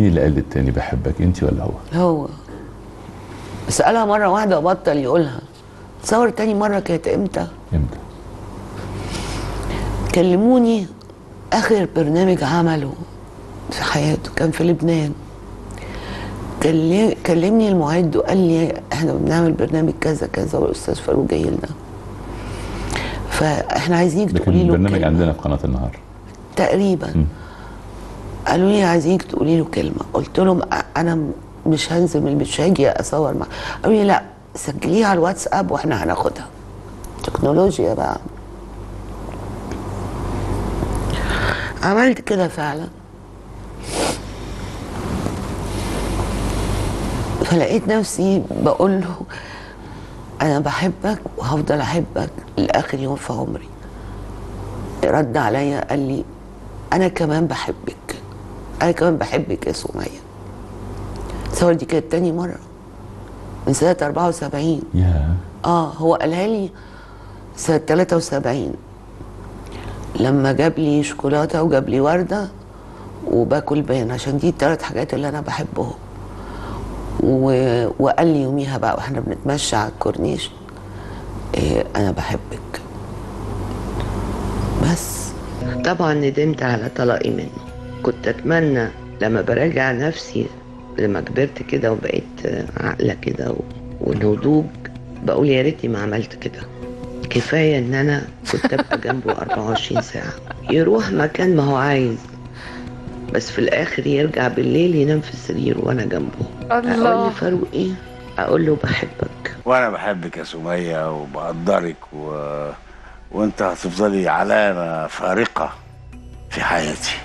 مين اللي قال للتاني بحبك انت ولا هو هو بس قالها مرة واحدة وبطل يقولها تصور تاني مرة كانت امتى؟ امتى كلموني اخر برنامج عمله في حياته كان في لبنان كلم- كلمني المعد وقال لي احنا بنعمل برنامج كذا كذا والاستاذ فاروق جاي لنا فاحنا عايزينك ده تقولي كان له برنامج كلمة. عندنا في قناه النهار تقريبا قالوا لي عايزينك تقولي له كلمه قلت لهم أ- انا م- مش هنزل من البيت مش هاجي اصور معاه قالوا لي لا سجليها على الواتساب واحنا هناخدها تكنولوجيا بقى عملت كده فعلا فلقيت نفسي بقول له انا بحبك وهفضل احبك لاخر يوم في عمري رد عليا قال لي انا كمان بحبك انا كمان بحبك يا سميه تصور دي كانت تاني مره من سنه 74 يا اه هو قالها لي سنه 73 لما جاب لي شوكولاته وجاب لي ورده وباكل بان عشان دي الثلاث حاجات اللي انا بحبهم و... وقال لي يوميها بقى واحنا بنتمشى على الكورنيش إيه انا بحبك بس طبعا ندمت على طلاقي منه كنت اتمنى لما براجع نفسي لما كبرت كده وبقيت عاقله كده و- ونضوج بقول يا ريتني ما عملت كده كفايه ان انا كنت ابقى جنبه 24 ساعه يروح مكان ما هو عايز بس في الاخر يرجع بالليل ينام في السرير وانا جنبه اقول الله لفاروق ايه اقول له بحبك وانا بحبك يا سمية وبقدرك و... وانت هتفضلي علامة فارقة في حياتي